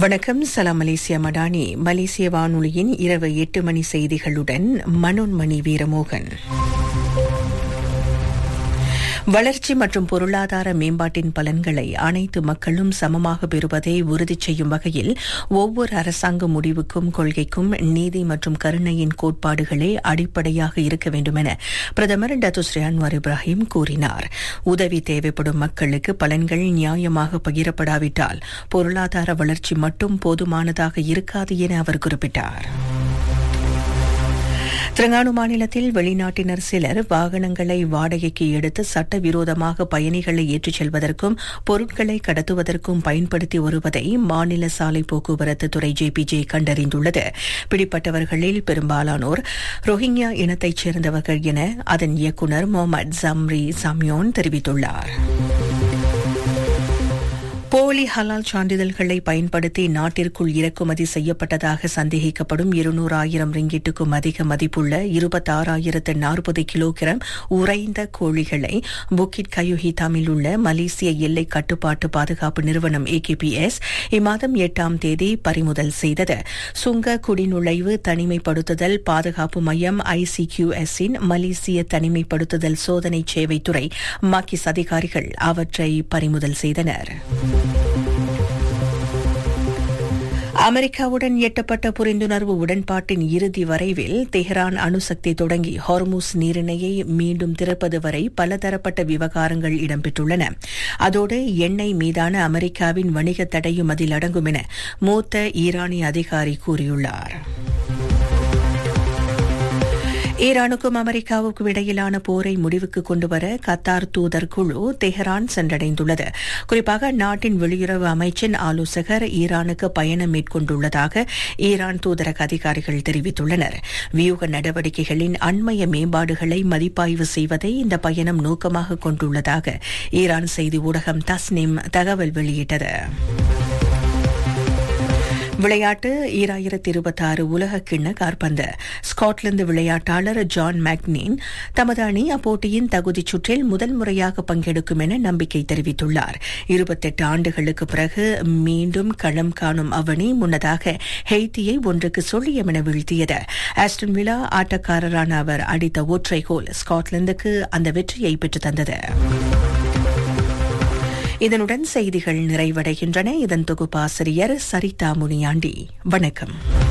வணக்கம் சலாம் மலேசியா மடானி மலேசிய வானொலியின் இரவு எட்டு மணி செய்திகளுடன் மனோன்மணி வீரமோகன் வளர்ச்சி மற்றும் பொருளாதார மேம்பாட்டின் பலன்களை அனைத்து மக்களும் சமமாக பெறுவதை உறுதி செய்யும் வகையில் ஒவ்வொரு அரசாங்க முடிவுக்கும் கொள்கைக்கும் நீதி மற்றும் கருணையின் கோட்பாடுகளே அடிப்படையாக இருக்க வேண்டும் என பிரதமர் டத்துஸ்ரீ அன்வார் இப்ராஹிம் கூறினார் உதவி தேவைப்படும் மக்களுக்கு பலன்கள் நியாயமாக பகிரப்படாவிட்டால் பொருளாதார வளர்ச்சி மட்டும் போதுமானதாக இருக்காது என அவர் குறிப்பிட்டார் திரங்கானு மாநிலத்தில் வெளிநாட்டினர் சிலர் வாகனங்களை வாடகைக்கு எடுத்து சட்டவிரோதமாக பயணிகளை ஏற்றிச் செல்வதற்கும் பொருட்களை கடத்துவதற்கும் பயன்படுத்தி வருவதை மாநில சாலை போக்குவரத்து துறை ஜேபிஜே கண்டறிந்துள்ளது பிடிப்பட்டவர்களில் பெரும்பாலானோர் ரோஹிங்யா இனத்தைச் சேர்ந்தவர்கள் என அதன் இயக்குநர் முகமது ஜம்ரி சம்யோன் தெரிவித்துள்ளார் போலி ஹலால் சான்றிதழ்களை பயன்படுத்தி நாட்டிற்குள் இறக்குமதி செய்யப்பட்டதாக சந்தேகிக்கப்படும் இருநூறாயிரம் ரிங்கிட்டுக்கும் அதிக மதிப்புள்ள இருபத்தாறாயிரத்து நாற்பது கிலோகிராம் உறைந்த கோழிகளை புக்கிட் கயுஹிதாமில் உள்ள மலேசிய எல்லை கட்டுப்பாட்டு பாதுகாப்பு நிறுவனம் ஏகேபிஎஸ் இம்மாதம் எட்டாம் தேதி பறிமுதல் செய்தது சுங்க குடிநுழைவு தனிமைப்படுத்துதல் பாதுகாப்பு மையம் ஐசிகியூஎஸ் இன் மலேசிய தனிமைப்படுத்துதல் சோதனை சேவைத்துறை மாக்கிஸ் அதிகாரிகள் அவற்றை பறிமுதல் செய்தனர் அமெரிக்காவுடன் எட்டப்பட்ட புரிந்துணர்வு உடன்பாட்டின் இறுதி வரைவில் தெஹ்ரான் அணுசக்தி தொடங்கி ஹார்மூஸ் நீரிணையை மீண்டும் திறப்பது வரை பலதரப்பட்ட விவகாரங்கள் இடம்பெற்றுள்ளன அதோடு எண்ணெய் மீதான அமெரிக்காவின் வணிக தடையும் அதில் அடங்கும் என மூத்த ஈரானிய அதிகாரி கூறியுள்ளார் ஈரானுக்கும் அமெரிக்காவுக்கும் இடையிலான போரை முடிவுக்கு கொண்டுவர கத்தார் தூதர் குழு தெஹரான் சென்றடைந்துள்ளது குறிப்பாக நாட்டின் வெளியுறவு அமைச்சின் ஆலோசகர் ஈரானுக்கு பயணம் மேற்கொண்டுள்ளதாக ஈரான் தூதரக அதிகாரிகள் தெரிவித்துள்ளனர் வியூக நடவடிக்கைகளின் அண்மைய மேம்பாடுகளை மதிப்பாய்வு செய்வதை இந்த பயணம் நோக்கமாக கொண்டுள்ளதாக ஈரான் செய்தி ஊடகம் தஸ்னிம் தகவல் வெளியிட்டது விளையாட்டு ஈராயிரத்தி இருபத்தி ஆறு உலக கிண்ண கார்பந்து ஸ்காட்லாந்து விளையாட்டாளர் ஜான் மேக்னீன் தமது அணி அப்போட்டியின் தகுதிச் சுற்றில் முதல் முறையாக பங்கெடுக்கும் என நம்பிக்கை தெரிவித்துள்ளார் இருபத்தெட்டு ஆண்டுகளுக்கு பிறகு மீண்டும் களம் காணும் அவனி முன்னதாக ஹெய்தியை ஒன்றுக்கு சொல்லியம் என வீழ்த்தியது ஆஸ்டன் விழா ஆட்டக்காரரான அவர் அடித்த ஒற்றை கோல் ஸ்காட்லாந்துக்கு அந்த வெற்றியை பெற்றுத் தந்தது இதனுடன் செய்திகள் நிறைவடைகின்றன இதன் தொகுப்பாசிரியர் சரிதா முனியாண்டி வணக்கம்